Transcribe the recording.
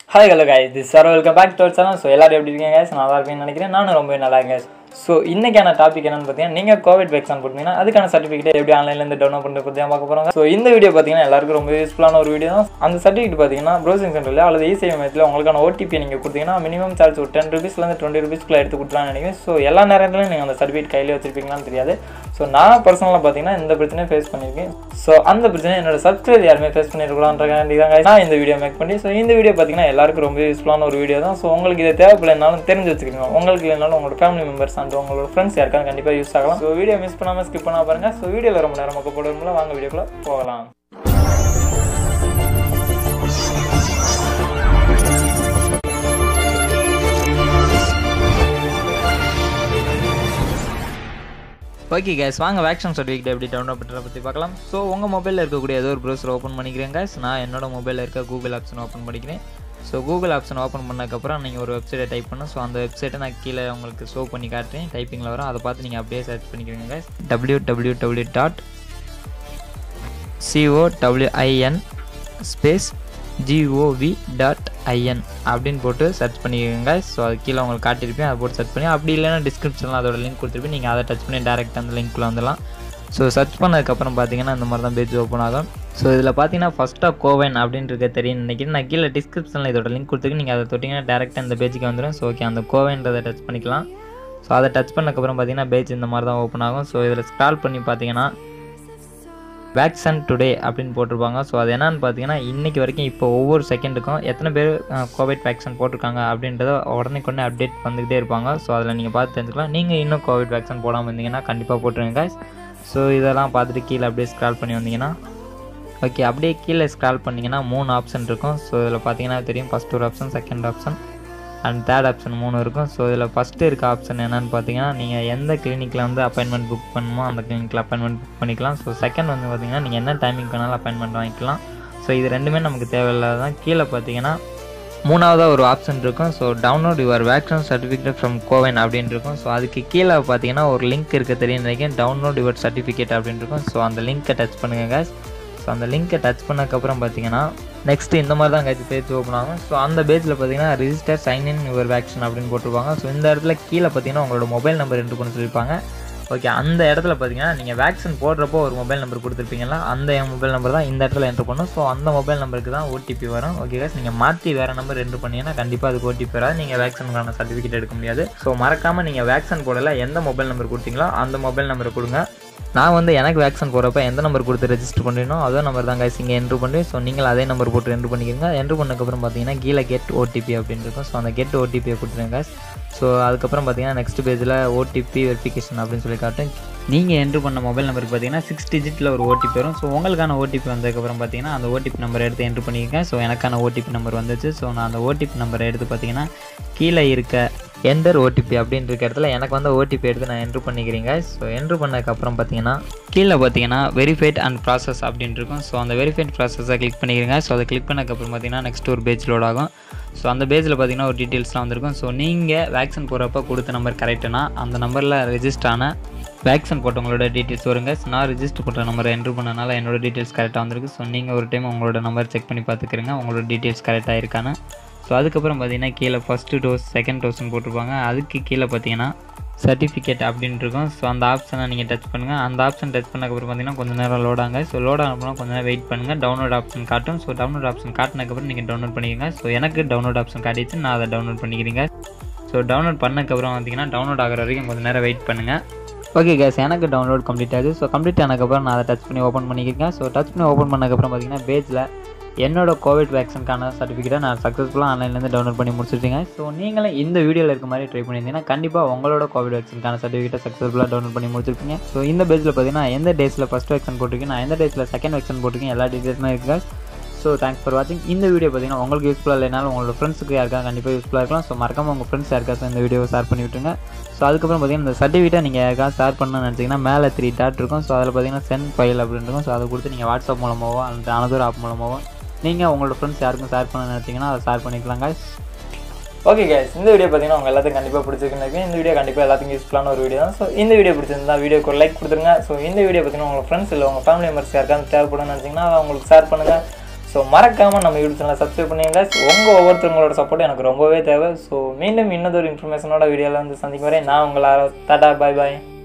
hi hello guys this sir welcome back to our channel so எல்லாரும் எப்படி இருக்கீங்க guys நல்லா இருப்பீங்கன்னு நினைக்கிறேன் நானும் ரொம்ப நல்லா இருக்கேன் ஸோ இன்னைக்கான டாபிக் என்னன்னு பார்த்தீங்கன்னா நீங்கள் கோவிட் வேக்சின் போட்டீங்கன்னா அதுக்கான சர்டிஃபிகேட் எப்படி ஆன்லைன்லேருந்து டவுன்லோட் பண்ணுறது பற்றி தான் பார்க்க போகிறாங்க ஸோ இந்த வீடியோ பார்த்தீங்கன்னா எல்லாருக்கும் ரொம்ப யூஸ்ஃபுல்லான ஒரு வீடியோ தான் அந்த சர்டிஃபிகேட் பார்த்தீங்கன்னா ப்ரௌசிங் சென்டரில் அல்லது இசேவை மையத்தில் உங்களுக்கான ஓடிபி நீங்கள் கொடுத்தீங்கன்னா மினிமம் சார்ஜ் ஒரு டென் ருபீஸ்லேருந்து டுவெண்ட்டி ருபீஸ்க்குள்ள எடுத்து கொடுக்கலாம்னு நினைக்கிறேன் ஸோ எல்லா நேரத்துலையும் நீங்கள் அந்த சர்டிஃபிகேட் கையில் வச்சிருப்பீங்களான்னு தெரியாது ஸோ நான் பர்சனலாக பார்த்தீங்கன்னா இந்த பிரச்சனையை ஃபேஸ் பண்ணியிருக்கேன் ஸோ அந்த பிரச்சனை என்னோட சப்ஸ்கிரைப் யாருமே ஃபேஸ் பண்ணிருக்கலான்றக்காண்டி தான் guys நான் இந்த வீடியோ மேக் பண்ணி ஸோ இந்த வீடியோ பார்த்தீங்கன்னா எல்லாருக்கும் ரொம்ப யூஸ்ஃபுல்லான ஒரு வீடியோ தான் ஸோ உங்களுக்கு இது தேவைப்படலைனாலும் தெரிஞ்சு வச்சுக்கோங்க உங்களுக்கு இல்லைனாலும் உங்களோட ஃபேமிலி மெம்பர்ஸ் அண்ட் உங்களோட ஃப்ரெண்ட்ஸ் யாருக்காவது கண்டிப்பாக யூஸ் ஆகலாம் ஸோ வீடியோ மிஸ் பண்ணாமல் ஸ்கிப் பண்ணாம பாருங்க ஸோ வீடியோவில் ரொம்ப நேரம் மொக்க போடுறோம்ல வாங்க வீடியோக்குள்ள போகலாம் ஓகே கேஸ் வாங்க வேக்சின் சர்டிஃபிகேட் எப்படி டவுன்லோட் பண்ணுறத பற்றி பார்க்கலாம் ஸோ உங்கள் மொபைலில் இருக்கக்கூடிய ஏதோ ஒரு ப்ரௌசர் ஓப்பன் பண்ணிக்கிறேன் guys நான் என்னோட மொபைலில் இருக்க கூகுள் ஆப்ஷன் ஓப்பன் பண்ணிக்கிறேன் ஸோ கூகுள் ஆப்ஷன் ஓப்பன் பண்ணதுக்கப்புறம் நீங்கள் ஒரு வெப்சைட்டை டைப் பண்ணணும் ஸோ அந்த வெப்சைட்டை நான் கீழே உங்களுக்கு ஷோ பண்ணி காட்டுறேன் டைப்பிங்கில் வரும் அதை பார்த்து நீங்கள் அப்படியே சர்ச் பண்ணிக்கிறீங்க guys W W W dot C O W I N space G O V dot I N அப்படின்னு போட்டு சர்ச் பண்ணிக்கோங்க ஸோ அது கீழே உங்களுக்கு காட்டியிருப்பேன் அதை போட்டு சர்ச் பண்ணி அப்படி இல்லைன்னா டிஸ்கிரிப்ஷனில் அதோட லிங்க் கொடுத்துருப்பேன் நீங்கள் அதை டச் பண்ணி டேரெக்ட் அந்த லிங்க்குள்ளே வந்துடலாம் ஸோ சர்ச் பண்ணதுக்கப்புறம் பார்த்தீங்கன்னா இந்த மாதிரி தான் பேஜ் ஓப்பன் ஆகும் ஸோ இதில் பார்த்தீங்கன்னா ஃபஸ்ட்டாக கோவன் அப்படின்றது தெரியும் நினைக்கிறேன் நான் கீழே டிஸ்கிரிப்ஷனில் இதோட லிங்க் கொடுத்துருக்கு நீங்கள் அதை தொட்டிங்கன்னா டேரெக்டாக இந்த பேஜுக்கு வந்துடும் ஸோ ஓகே அந்த கோவன்றதை டச் பண்ணிக்கலாம் ஸோ அதை டச் பண்ணக்கப்புறம் பார்த்தீங்கன்னா பேஜ் இந்த மாதிரி தான் ஓப்பன் ஆகும் ஸோ இதில் ஸ்க்ரால் பண்ணி பார்த்தீங்கன்னா வேக்சன் டுடே அப்படின்னு போட்டிருப்பாங்க ஸோ அது என்னன்னு பார்த்தீங்கன்னா இன்றைக்கி வரைக்கும் இப்போ ஒவ்வொரு செகண்டுக்கும் எத்தனை பேர் கோவிட் வேக்சின் போட்டிருக்காங்க அப்படின்றத உடனே கொண்டு அப்டேட் வந்துக்கிட்டே இருப்பாங்க ஸோ அதில் நீங்கள் பார்த்து தெரிஞ்சுக்கலாம் நீங்கள் இன்னும் கோவிட் வேக்சின் போடாமல் இருந்தீங்கன்னா கண்டிப்பாக போட்டுருங்க guys ஸோ இதெல்லாம் பார்த்துட்டு கீழே அப்படியே ஸ்க்ரால் பண்ணி வந்தீங்கன்னா ஓகே அப்படியே கீழே ஸ்க்ரால் பண்ணிங்கன்னா மூணு ஆப்ஷன் இருக்கும் ஸோ இதில் பார்த்தீங்கன்னா தெரியும் ஃபஸ்ட் ஒரு option second option and third option மூணு இருக்கும் ஸோ இதில் ஃபஸ்ட்டு இருக்க ஆப்ஷன் என்னென்னு பார்த்தீங்கன்னா நீங்கள் எந்த கிளினிக்கில் வந்து அப்பாயின்மெண்ட் புக் பண்ணணுமோ அந்த கிளினிக்கில் அப்பாயின்மெண்ட் புக் பண்ணிக்கலாம் ஸோ செகண்ட் வந்து பார்த்தீங்கன்னா நீங்கள் என்ன டைமிங் வேணாலும் அப்பாயின்மெண்ட் வாங்கிக்கலாம் ஸோ இது ரெண்டுமே நமக்கு தேவையில்லாத தான் கீழே பார்த்தீங்கன்னா மூணாவதாக ஒரு ஆப்ஷன் இருக்கும் so download your vaccine certificate from Cowin அப்படின்னு இருக்கும் ஸோ அதுக்கு கீழே பார்த்தீங்கன்னா ஒரு லிங்க் இருக்க தெரியும் நினைக்கிறேன் டவுன்லோட் யுவர் சர்டிஃபிகேட் அப்படின்னு இருக்கும் ஸோ அந்த லிங்க்கை டச் பண்ணுங்கள் guys ஸோ அந்த லிங்க்கை டச் பண்ணக்கப்புறம் பார்த்தீங்கன்னா நெக்ஸ்ட்டு இந்த மாதிரி தான் கட்சி பேஜ் ஓப்பன் ஆகும் ஸோ அந்த பேஜில் பார்த்தீங்கன்னா register sign in your vaccine அப்படின்னு போட்டிருப்பாங்க ஸோ இந்த இடத்துல கீழே பார்த்தீங்கன்னா உங்களோட மொபைல் நம்பர் என்ட்ரு பண்ண சொல்லியிருப்பாங்க ஓகே அந்த இடத்துல பார்த்தீங்கன்னா நீங்கள் வேக்சின் போடுறப்போ ஒரு மொபைல் நம்பர் கொடுத்துருப்பீங்களா அந்த மொபைல் நம்பர் தான் இந்த இடத்துல என்ட்ரு பண்ணும் ஸோ அந்த மொபைல் நம்பருக்கு தான் ஓடிபி வரும் ஓகே guys நீங்கள் மாற்றி வேறு நம்பர் என்ட்ரு பண்ணீங்கன்னா கண்டிப்பாக அதுக்கு ஓடிபி வராது நீங்கள் வேக்சினுக்கான சர்டிஃபிகேட் எடுக்க முடியாது ஸோ மறக்காமல் நீங்கள் வேக்சின் போடல எந்த மொபைல் நம்பர் கொடுத்தீங்களோ அந்த மொபைல் நம்பரை கொடுங்க நான் வந்து எனக்கு வேக்சின் போகிறப்ப எந்த நம்பர் கொடுத்து ரெஜிஸ்டர் பண்ணுறீனோ அதே நம்பர் தான் guys இங்கே என்ட்ரு பண்ணி ஸோ நீங்கள் அதே நம்பர் போட்டு என்ட்ரு பண்ணிக்கிறீங்க என்ட்ரு பண்ணக்கப்புறம் பார்த்தீங்கன்னா கீழே கெட் ஓடிபி அப்படின்னு இருக்கும் ஸோ அந்த கெட் ஓடிபியை கொடுத்துருங்க guys ஸோ அதுக்கப்புறம் பார்த்தீங்கன்னா நெக்ஸ்ட் பேஜில் ஓடிபி வெரிஃபிகேஷன் அப்படின்னு சொல்லி காட்டும் நீங்கள் என்ட்ரு பண்ண மொபைல் நம்பருக்கு பார்த்தீங்கன்னா சிக்ஸ் டிஜிட்டில் ஒரு ஓடிபி வரும் ஸோ உங்களுக்கான ஓடிபி வந்ததுக்கப்புறம் பார்த்தீங்கன்னா அந்த ஓடிபி நம்பர் எடுத்து என்ட்ரு பண்ணியிருக்கேன் ஸோ எனக்கான ஓடிபி நம்பர் வந்துச்சு ஸோ நான் அந்த ஓடிபி நம்பரை எடுத்து பார்த்தீங்கன்னா கீழே இருக்க என்டர் ஓடிபி அப்படின்னு இருக்க இடத்துல எனக்கு வந்து ஓடிபி எடுத்து நான் என்ட்ரு பண்ணிக்கிறீங்க ஸோ என்ட்ரு பண்ணதுக்கப்புறம் பார்த்தீங்கன்னா கீழே பார்த்தீங்கன்னா வெரிஃபைட் அண்ட் ப்ராசஸ் அப்படின்னு இருக்கும் ஸோ அந்த வெரிஃபைட் ப்ராசஸை கிளிக் பண்ணிக்கிறீங்க ஸோ அதை கிளிக் பண்ணதுக்கப்புறம் பார்த்தீங்கன்னா நெக்ஸ்ட் ஒரு பேஜ் லோட் ஆகும் ஸோ அந்த பேஜில் பார்த்தீங்கன்னா ஒரு டீட்டெயில்ஸ்லாம் வந்திருக்கும் ஸோ நீங்கள் வேக்சின் போடுறப்ப கொடுத்த நம்பர் கரெக்டுனா அந்த நம்பரில் ரெஜிஸ்டர் ஆன வேக்சின் போட்டவங்களோட டீட்டெயில்ஸ் வருங்க நான் ரிஜிஸ்டர் பண்ணுற நம்பரை என்ட்ரு பண்ணனால என்னோட டீட்டெயில்ஸ் கரெக்டாக வந்திருக்கு ஸோ நீங்கள் ஒரு டைம் உங்களோட நம்பர் செக் பண்ணி பார்த்துக்கிறீங்க உங்களோட டீட்டெயில்ஸ் கரெக்டாக இருக்கான்னு ஸோ அதுக்கப்புறம் பார்த்தீங்கன்னா கீழே ஃபஸ்ட்டு டோஸ் செகண்ட் டோஸ்னு போட்டிருப்பாங்க அதுக்கு கீழே பார்த்தீங்கன்னா சர்டிஃபிகேட் அப்படின்னு இருக்கும் ஸோ அந்த ஆப்ஷனை நீங்கள் டச் பண்ணுங்கள் அந்த ஆப்ஷன் டச் பண்ணக்கப்புறம் பார்த்தீங்கன்னா கொஞ்சம் நேரம் லோட் ஆங்க ஸோ லோட் ஆனப்பறம் கொஞ்சம் நேரம் வெயிட் பண்ணுங்கள் டவுன்லோட் ஆப்ஷன் காட்டும் ஸோ டவுன்லோட் ஆப்ஷன் காட்டினக்கப்புறம் நீங்கள் டவுன்லோட் பண்ணிக்கோங்க ஸோ எனக்கு டவுன்லோட் ஆப்ஷன் காட்டிச்சு நான் அதை டவுன்லோட் பண்ணிக்கிறீங்க ஸோ டவுன்லோட் பண்ணக்கப்புறம் பார்த்தீங்கன்னா டவுன்லோட் ஆகிற வரைக்கும் கொஞ்சம் நேரம் வெயிட் பண்ணுங்கள் ஓகே கேஸ் எனக்கு டவுன்லோட் கம்ப்ளீட் ஆகுது ஸோ கம்ப்ளீட் ஆனதுக்கப்புறம் நான் அதை டச் பண்ணி ஓப்பன் பண்ணிக்கிறேன் ஸோ டச் பண்ணி ஓப்பன் பண்ணதுக்கப்புறம் பார்த்தீங்கன்னா பேஜில் என்னோட கோவிட் வேக்சினுக்கான சர்டிஃபிகேட்டை நான் சக்ஸஸ்ஃபுல்லாக ஆன்லைன்லேருந்து டவுன்லோட் பண்ணி முடிச்சிருக்கீங்க ஸோ நீங்களும் இந்த வீடியோவில் இருக்க மாதிரி ட்ரை பண்ணியிருந்தீங்கன்னா கண்டிப்பாக உங்களோட கோவிட் வேக்சினுக்கான சர்டிஃபிகேட்டை சக்ஸஸ்ஃபுல்லாக டவுன்லோட் பண்ணி முடிச்சிருப்பீங்க ஸோ இந்த பேஜில் பார்த்தீங்கன்னா எந்த டேஸில் ஃபஸ்ட் வேக்சின் போட்டிருக்கேன் நான் எந்த டேஸில் செகண்ட் வேக்சின் போட்டிருக்கேன் எல்லா டீட்டெயில்ஸுமே இருக்குது ஸோ தேங்க்ஸ் ஃபார் வாட்சிங் இந்த வீடியோ பார்த்தீங்கன்னா உங்களுக்கு யூஸ்ஃபுல்லாக இல்லைனாலும் உங்களோட ஃப்ரெண்ட்ஸுக்கு யாருக்கா கண்டிப்பாக யூஸ்ஃபுல்லாக இருக்கலாம் ஸோ மறக்காம உங்கள் ஃப்ரெண்ட்ஸ் யாருக்காச்சும் இந்த வீடியோவை ஷேர் பண்ணி விட்டுருங்க ஸோ அதுக்கப்புறம் பார்த்தீங்கன்னா இந்த சர்டிஃபிகேட்டை நீங்கள் யாருக்காவது ஷேர் பண்ணணும்னு நினச்சிங்கன்னா மேலே த்ரீ டாட் இருக்கும் ஸோ அதில் பார்த்தீங்கன்னா சென்ட் ஃபைல் அப்படின்னு இருக்கும் ஸோ அதை கொடுத்து நீங்கள் வாட்ஸ்அப் மூலமாகவோ அந்த அனதர் ஆப் மூலமாகவோ நீங்கள் உங்களோட ஃப்ரெண்ட்ஸ் யாருக்கும் ஷேர் பண்ண நினச்சிங்கன்னா அதை ஷேர் பண்ணிக்கலாம் guys ஓகே guys இந்த வீடியோ பார்த்தீங்கன்னா உங்கள் எல்லாத்துக்கும் கண்டிப்பாக பிடிச்சிருக்கு இந்த வீடியோ கண்டிப்பாக எல்லாத்துக்கும் யூஸ்ஃபுல்லான ஒரு வீடியோ தான் ஸோ இந்த வீடியோ பிடிச்சிருந்தா வீடியோக்கு ஒரு லைக் கொடுத்துருங்க ஸோ இந்த வீடியோ பார்த்தீங்கன்னா உங்கள் ஃப்ரெண்ட்ஸ் இல்லை உங்கள் ஃபேமிலி மெம்பர்ஸ் யாருக்காவது தேவைப்படும்னு நினச்சிங்கன்னா அதை உங்களுக்கு ஷேர் பண்ணுங்கள் ஸோ ஸோ மறக்காமல் நம்ம யூடியூப் சேனலை சப்ஸ்கிரைப் பண்ணுங்க உங்கள் ஒவ்வொருத்தவங்களோட சப்போர்ட் எனக்கு ரொம்பவே தேவை ஸோ மீண்டும் இன்னொரு இன்ஃபர்மேஷனோட வீடியோவில் வந்து சந்திக்கும் வரை நான் உங்களை டாடா பாய் பாய்